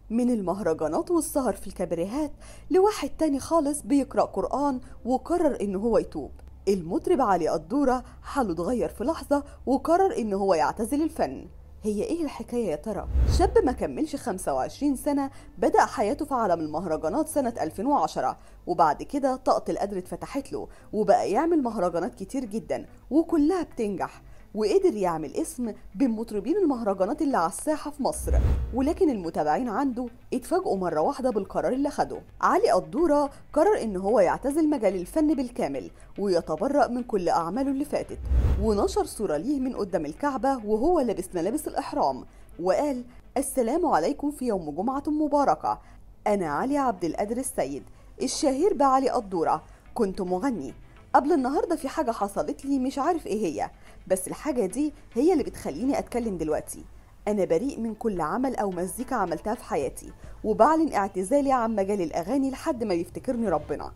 من المهرجانات والسهر في الكباريهات لواحد تاني خالص بيقرأ قرآن وقرر إن هو يتوب المطرب علي قدورة حاله اتغير في لحظة وقرر إن هو يعتزل الفن هي ايه الحكاية يا ترى؟ شاب ما كملش 25 سنة بدأ حياته في عالم المهرجانات سنة 2010 وبعد كده طاقة القدر اتفتحت له وبقى يعمل مهرجانات كتير جدا وكلها بتنجح وقدر يعمل اسم بين مطربين المهرجانات اللي على الساحة في مصر ولكن المتابعين عنده اتفاجئوا مرة واحدة بالقرار اللي خده علي قدورة قرر ان هو يعتزل مجال الفن بالكامل ويتبرأ من كل أعماله اللي فاتت ونشر صورة ليه من قدام الكعبة وهو لابس ملابس الإحرام وقال السلام عليكم في يوم جمعة مباركة أنا علي عبد القادر السيد الشهير بعلي قدورة كنت مغني قبل النهاردة في حاجة حصلت لي مش عارف ايه هي بس الحاجة دي هي اللي بتخليني أتكلم دلوقتي أنا بريء من كل عمل أو مزيكا عملتها في حياتي وبعلن اعتزالي عن مجال الأغاني لحد ما يفتكرني ربنا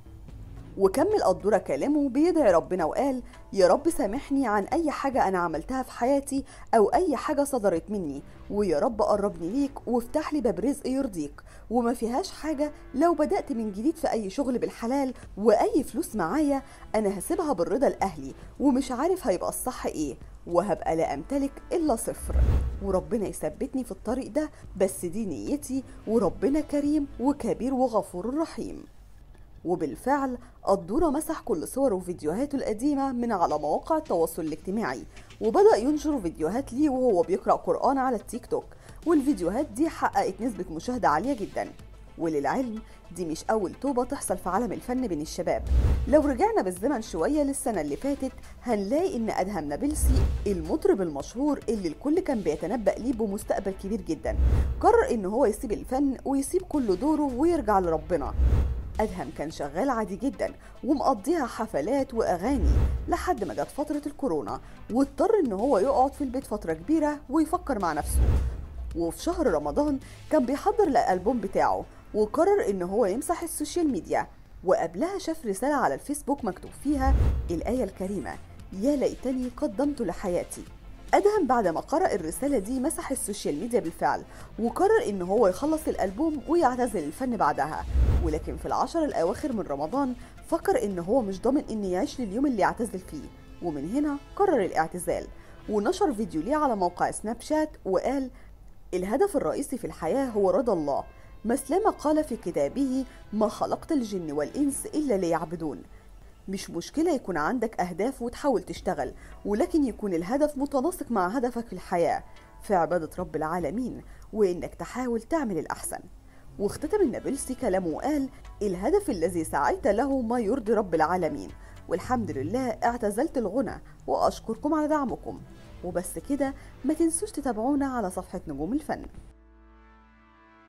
وكمل قدورة كلامه بيدعي ربنا وقال يا رب سامحني عن أي حاجة أنا عملتها في حياتي أو أي حاجة صدرت مني ويا رب قربني ليك وافتح لي باب رزق يرضيك وما فيهاش حاجة لو بدأت من جديد في أي شغل بالحلال وأي فلوس معايا أنا هسيبها بالرضا لأهلي ومش عارف هيبقى الصح إيه وهبقى لا أمتلك إلا صفر وربنا يثبتني في الطريق ده بس دي نيتي وربنا كريم وكبير وغفور رحيم وبالفعل قدورة مسح كل صوره وفيديوهاته القديمة من على مواقع التواصل الاجتماعي وبدأ ينشر فيديوهات ليه وهو بيقرأ قرآن على التيك توك والفيديوهات دي حققت نسبة مشاهدة عالية جدا وللعلم دي مش أول توبة تحصل في عالم الفن بين الشباب لو رجعنا بالزمن شوية للسنة اللي فاتت هنلاقي إن أدهم نابلسي المطرب المشهور اللي الكل كان بيتنبأ ليه بمستقبل كبير جدا قرر إن هو يسيب الفن ويسيب كل دوره ويرجع لربنا أدهم كان شغال عادي جدا ومقضيها حفلات وأغاني لحد ما جت فترة الكورونا واضطر إن هو يقعد في البيت فترة كبيرة ويفكر مع نفسه وفي شهر رمضان كان بيحضر الألبوم بتاعه وقرر إن هو يمسح السوشيال ميديا وقبلها شاف رسالة على الفيسبوك مكتوب فيها الآية الكريمة يا ليتني قدمت لحياتي أدهم بعد ما قرأ الرسالة دي مسح السوشيال ميديا بالفعل وقرر إن هو يخلص الألبوم ويعتزل الفن بعدها ولكن في العشر الأواخر من رمضان فكر إن هو مش ضامن إن يعيش لليوم اللي يعتزل فيه ومن هنا قرر الاعتزال ونشر فيديو ليه على موقع سناب شات وقال الهدف الرئيسي في الحياة هو رضا الله مسلمة قال في كتابه ما خلقت الجن والإنس إلا ليعبدون مش مشكلة يكون عندك أهداف وتحاول تشتغل ولكن يكون الهدف متناسق مع هدفك في الحياة في عبادة رب العالمين وإنك تحاول تعمل الأحسن واختتم النابلسي كلامه وقال الهدف الذي سعيت له ما يرضي رب العالمين والحمد لله اعتزلت الغنى وأشكركم على دعمكم وبس كده ما تنسوش تتابعونا على صفحة نجوم الفن